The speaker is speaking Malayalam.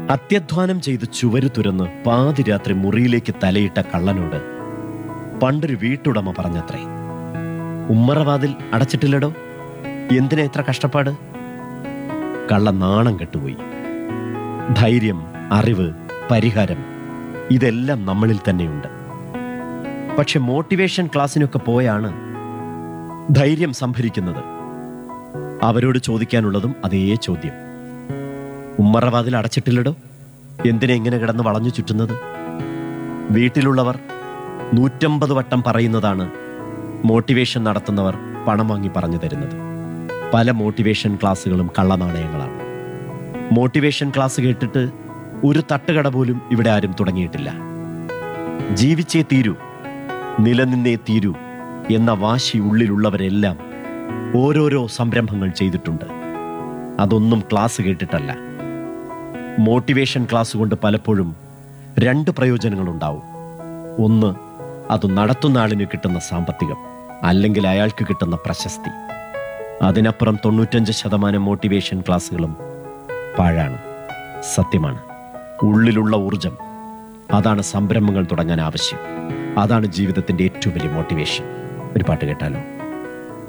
അത്യധ്വാനം ചെയ്ത് ചുവരു തുരന്ന് പാതിരാത്രി മുറിയിലേക്ക് തലയിട്ട കള്ളനോട് പണ്ടൊരു വീട്ടുടമ പറഞ്ഞത്രേ ഉമ്മറവാതിൽ അടച്ചിട്ടില്ലടോ എന്തിനാ ഇത്ര കഷ്ടപ്പാട് കള്ള നാണം കെട്ടുപോയി ധൈര്യം അറിവ് പരിഹാരം ഇതെല്ലാം നമ്മളിൽ തന്നെയുണ്ട് പക്ഷെ മോട്ടിവേഷൻ ക്ലാസ്സിനൊക്കെ പോയാണ് ധൈര്യം സംഭരിക്കുന്നത് അവരോട് ചോദിക്കാനുള്ളതും അതേ ചോദ്യം ഉമ്മറവാതിൽ അടച്ചിട്ടില്ലടോ എന്തിനാ ഇങ്ങനെ കിടന്ന് വളഞ്ഞു ചുറ്റുന്നത് വീട്ടിലുള്ളവർ നൂറ്റമ്പത് വട്ടം പറയുന്നതാണ് മോട്ടിവേഷൻ നടത്തുന്നവർ പണം വാങ്ങി പറഞ്ഞു തരുന്നത് പല മോട്ടിവേഷൻ ക്ലാസ്സുകളും കള്ളനാണയങ്ങളാണ് മോട്ടിവേഷൻ ക്ലാസ് കേട്ടിട്ട് ഒരു തട്ടുകട പോലും ഇവിടെ ആരും തുടങ്ങിയിട്ടില്ല ജീവിച്ചേ തീരൂ നിലനിന്നേ തീരൂ എന്ന വാശി ഉള്ളിലുള്ളവരെല്ലാം ഓരോരോ സംരംഭങ്ങൾ ചെയ്തിട്ടുണ്ട് അതൊന്നും ക്ലാസ് കേട്ടിട്ടല്ല മോട്ടിവേഷൻ ക്ലാസ് കൊണ്ട് പലപ്പോഴും രണ്ട് പ്രയോജനങ്ങളുണ്ടാവും ഒന്ന് അത് നടത്തുന്ന ആളിന് കിട്ടുന്ന സാമ്പത്തികം അല്ലെങ്കിൽ അയാൾക്ക് കിട്ടുന്ന പ്രശസ്തി അതിനപ്പുറം തൊണ്ണൂറ്റഞ്ച് ശതമാനം മോട്ടിവേഷൻ ക്ലാസ്സുകളും പാഴാണ് സത്യമാണ് ഉള്ളിലുള്ള ഊർജം അതാണ് സംരംഭങ്ങൾ തുടങ്ങാൻ ആവശ്യം അതാണ് ജീവിതത്തിന്റെ ഏറ്റവും വലിയ മോട്ടിവേഷൻ ഒരു പാട്ട് കേട്ടാലോ